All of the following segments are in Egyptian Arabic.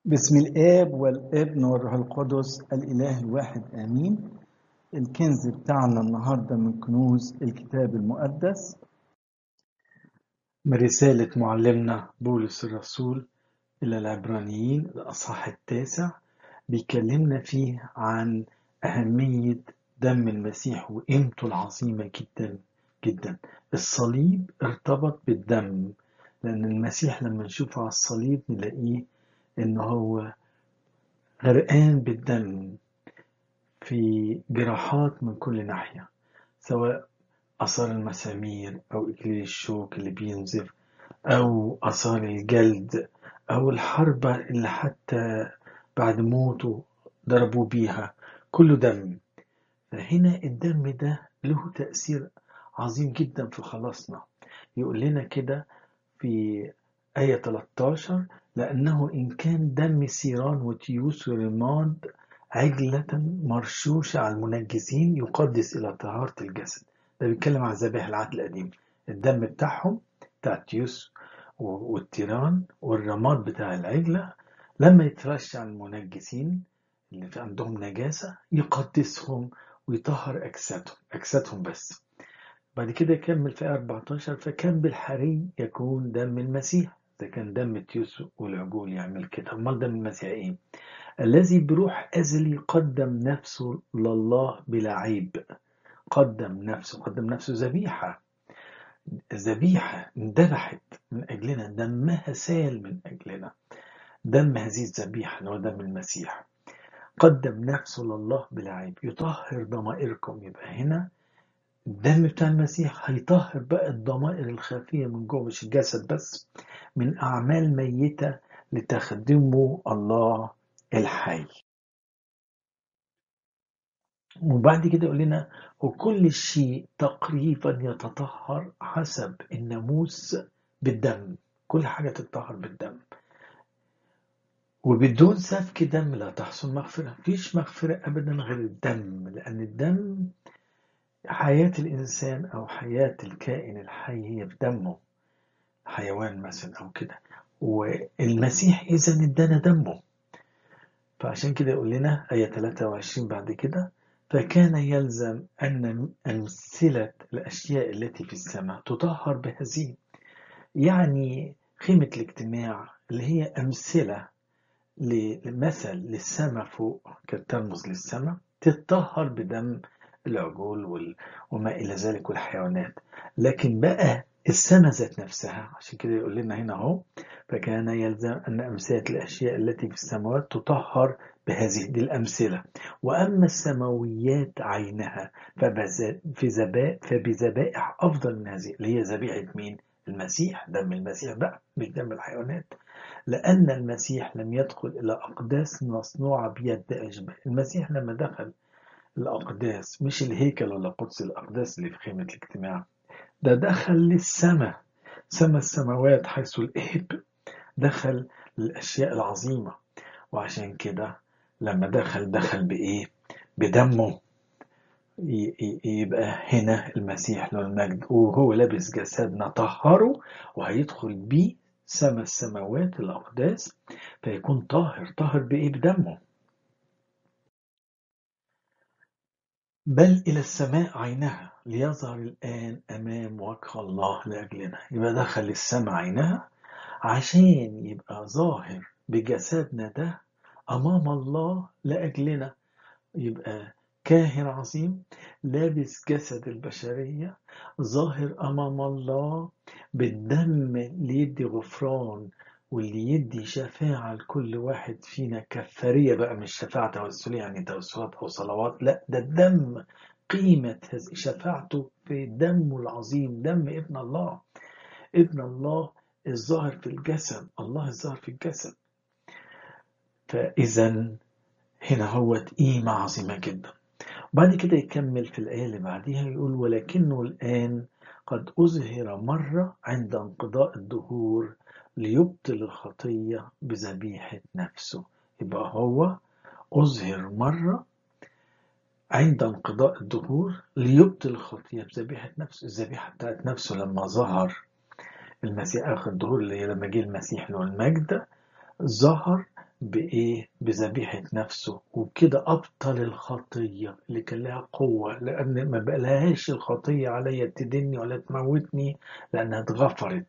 بسم الآب والابن والروح القدس الإله الواحد آمين الكنز بتاعنا النهاردة من كنوز الكتاب المقدس من رسالة معلمنا بولس الرسول إلى العبرانيين الأصحاح التاسع بيكلمنا فيه عن أهمية دم المسيح وقيمته العظيمة جدا جدا الصليب ارتبط بالدم لأن المسيح لما نشوفه على الصليب نلاقيه إن هو غرقان بالدم في جراحات من كل ناحية سواء آثار المسامير أو إكليل الشوك اللي بينزف أو آثار الجلد أو الحربة اللي حتى بعد موته ضربوا بيها كله دم فهنا الدم ده له تأثير عظيم جدا في خلاصنا يقول لنا كده في آية 13 لأنه إن كان دم سيران وتيوس ورماد عجلة مرشوشة على المنجسين يقدس إلى طهارة الجسد ده بيتكلم عن ذبائح العهد القديم الدم بتاعهم بتاع تيوس والتيران والرماد بتاع العجلة لما يترش على المنجسين اللي في عندهم نجاسة يقدسهم ويطهر أجسادهم أجسادهم بس بعد كده يكمل في 14 فكان بالحري يكون دم المسيح ده كان دم تيوس والعجول يعمل كده امال دم المسيح ايه الذي بروح ازلي قدم نفسه لله بلا عيب قدم نفسه قدم نفسه ذبيحه ذبيحه اندبحت من اجلنا دمها سال من اجلنا دم هذه الذبيحه اللي هو دم المسيح قدم نفسه لله بلا عيب يطهر ضمائركم يبقى هنا الدم بتاع المسيح هيطهر بقى الضمائر الخفية من جوه مش الجسد بس من أعمال ميتة لتخدموا الله الحي وبعد كده يقول لنا وكل شيء تقريبا يتطهر حسب الناموس بالدم كل حاجة تتطهر بالدم وبدون سفك دم لا تحصل مغفرة مفيش مغفرة أبدا غير الدم لأن الدم حياة الإنسان أو حياة الكائن الحي هي في دمه حيوان مثلا أو كده والمسيح إذا ادانا دمه فعشان كده يقول لنا آية 23 بعد كده فكان يلزم أن أمثلة الأشياء التي في السماء تطهر بهذه يعني خيمة الاجتماع اللي هي أمثلة لمثل للسماء فوق كترمز للسماء تتطهر بدم العجول وال... وما إلى ذلك والحيوانات لكن بقى السماء ذات نفسها عشان كده يقول لنا هنا اهو فكان يلزم أن أمثلة الأشياء التي في السماوات تطهر بهذه دي الأمثلة وأما السماويات عينها في زبائح فبذبائح أفضل من هذه اللي هي ذبيحة مين؟ المسيح دم المسيح بقى مش دم الحيوانات لأن المسيح لم يدخل إلى أقداس مصنوعة بيد أشباه المسيح لما دخل الأقداس مش الهيكل ولا قدس الأقداس اللي في خيمة الاجتماع ده دخل للسماء سماء السماوات حيث الإب دخل للأشياء العظيمة وعشان كده لما دخل دخل بإيه بدمه يبقى هنا المسيح له المجد وهو لابس جسدنا طهره وهيدخل بيه سماء السماوات الأقداس فيكون طاهر طاهر بإيه بدمه بل إلى السماء عينها ليظهر الآن أمام وجه الله لأجلنا يبقى دخل السماء عينها عشان يبقى ظاهر بجسدنا ده أمام الله لأجلنا يبقى كاهن عظيم لابس جسد البشرية ظاهر أمام الله بالدم اللي يدي غفران واللي يدي شفاعة لكل واحد فينا كفارية بقى مش شفاعة توسلية يعني توسلات أو صلوات لا ده الدم قيمة شفاعته في دمه العظيم دم ابن الله ابن الله الظاهر في الجسد الله الظاهر في الجسد فإذا هنا هو قيمة عظيمة جدا بعد كده يكمل في الآية اللي بعديها يقول ولكنه الآن قد أظهر مرة عند انقضاء الدهور ليبطل الخطية بذبيحة نفسه يبقى هو أظهر مرة عند انقضاء الدهور ليبطل الخطية بذبيحة نفسه الذبيحة بتاعت نفسه لما ظهر المسيح آخر الدهور اللي هي لما جه المسيح له المجد ظهر بإيه بذبيحة نفسه وبكده أبطل الخطية اللي كان لها قوة لأن ما بقلهاش الخطية عليا تدني ولا تموتني لأنها اتغفرت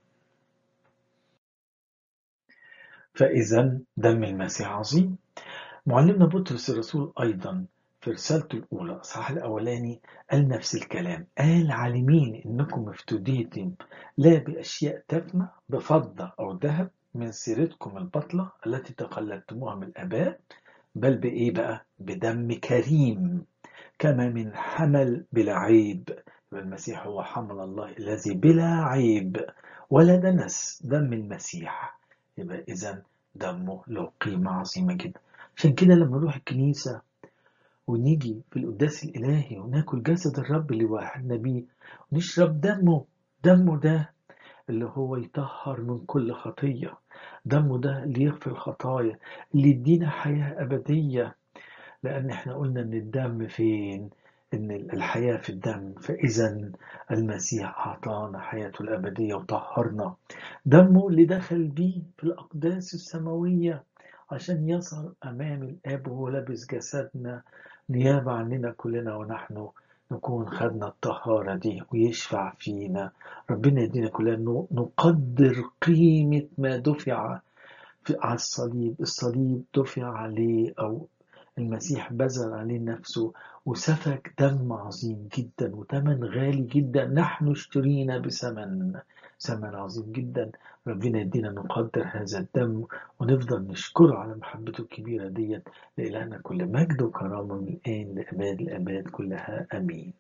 فإذا دم المسيح عظيم معلمنا بطرس الرسول أيضا في رسالته الأولى الصحاح الأولاني قال نفس الكلام قال عالمين إنكم افتديتم لا بأشياء تفنى بفضة أو ذهب من سيرتكم البطلة التي تقلدتموها من الآباء بل بإيه بقى؟ بدم كريم كما من حمل بلا عيب المسيح هو حمل الله الذي بلا عيب ولا دنس دم المسيح يبقى إذا دمه له قيمة عظيمة جدا عشان كده لما نروح الكنيسة ونيجي في القداس الإلهي وناكل جسد الرب اللي وحدنا بيه ونشرب دمه دمه ده اللي هو يطهر من كل خطية دمه ده اللي يغفر الخطايا اللي يدينا حياة أبدية لأن احنا قلنا إن الدم فين إن الحياة في الدم فإذا المسيح أعطانا حياته الأبدية وطهرنا دمه اللي دخل بيه في الأقداس السماوية عشان يظهر أمام الآب وهو لابس جسدنا نيابة عننا كلنا ونحن نكون خدنا الطهارة دي ويشفع فينا ربنا يدينا كلنا نقدر قيمة ما دفع في على الصليب الصليب دفع عليه أو المسيح بذل عليه نفسه وسفك دم عظيم جدا وثمن غالي جدا نحن اشترينا بثمن ثمن عظيم جدا ربنا يدينا نقدر هذا الدم ونفضل نشكره على محبته الكبيرة ديت لإلهنا كل مجد وكرامة من الآن لأباد الأباد كلها أمين